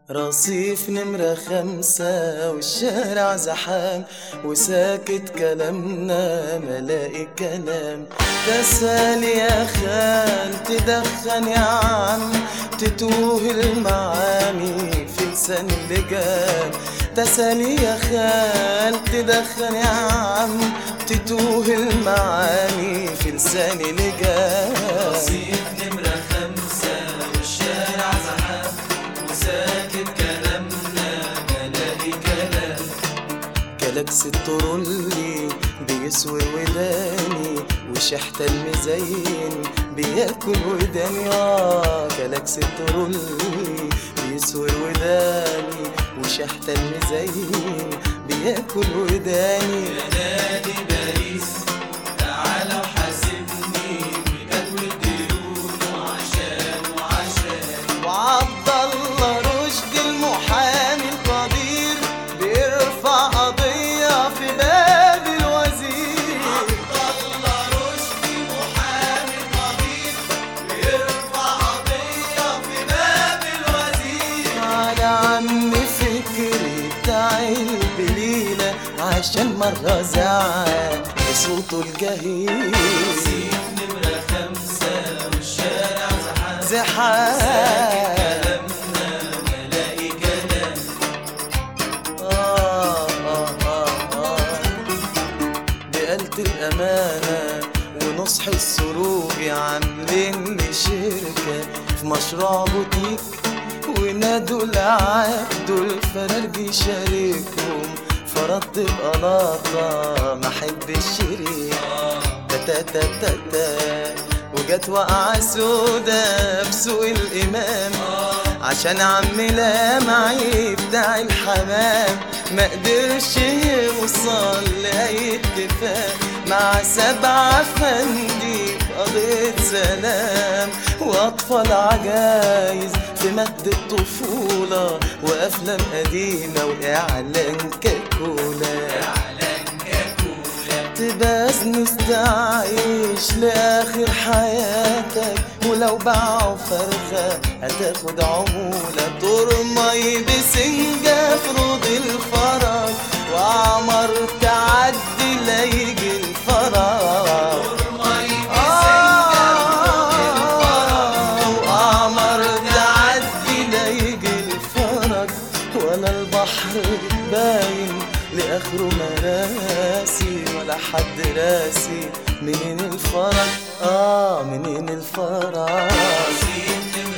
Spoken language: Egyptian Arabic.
رصيف نمرة خمسة والشارع زحام وساكت كلامنا ملاقي كلام تسال يا خال تدخن يا عم تتوه المعاني في لسان اللجام تسال يا خال تدخن يا عم تتوه المعاني في لسان لجام رصيف نمرة خمسة والشارع زحام وساكت كلامنا بلاقي كلام كلاكس الترولي بيسوي وداني وشحت المزين بياكل وداني اه كلاكس الترولي بيسوي وداني وشحت المزين بياكل وداني نادي باريس تعالى وحاسبني بجدول الديون وعشان وعشان وعبد الله رشد المحامي القدير بيرفع قضية في باب الوزير الله رشدي محامي قدير بيرفع قضية في باب الوزير على عم فكري بتاع البليلة عشان مرة زعل بصوته الجهير رصيف نمرة خمسة والشارع زحام زحام كلامنا بلاقي كلام آه آه آه آه بقلت الأمانة ونصح السروج عاملين لي شركة في مشروع بوتيك ونادوا العبد الفرارجي شاركهم فرضت بقلاطة ما احب الشريك تا تا تا تا وجت وقعة سودا بسوق الإمام عشان عم لامعي بتاع الحمام ما قدرش يوصل لأي اتفاق مع سبعة فندي في قضية سلام وأطفال عجايز في مهد الطفولة وأفلام قديمة وإعلان كاكولا إعلان كاكولا تباس نستعيش لآخر حياتك ولو باعوا فرخة هتاخد عمولة ترمي بسنجة في روض الفرج وعمر تعدي لا يجي الفرج مي وقمر تعدي لا يجي الفرج ولا البحر باين لاخره مراسي ولا حد راسي منين الفرج اه منين الفرج رصيف نمرة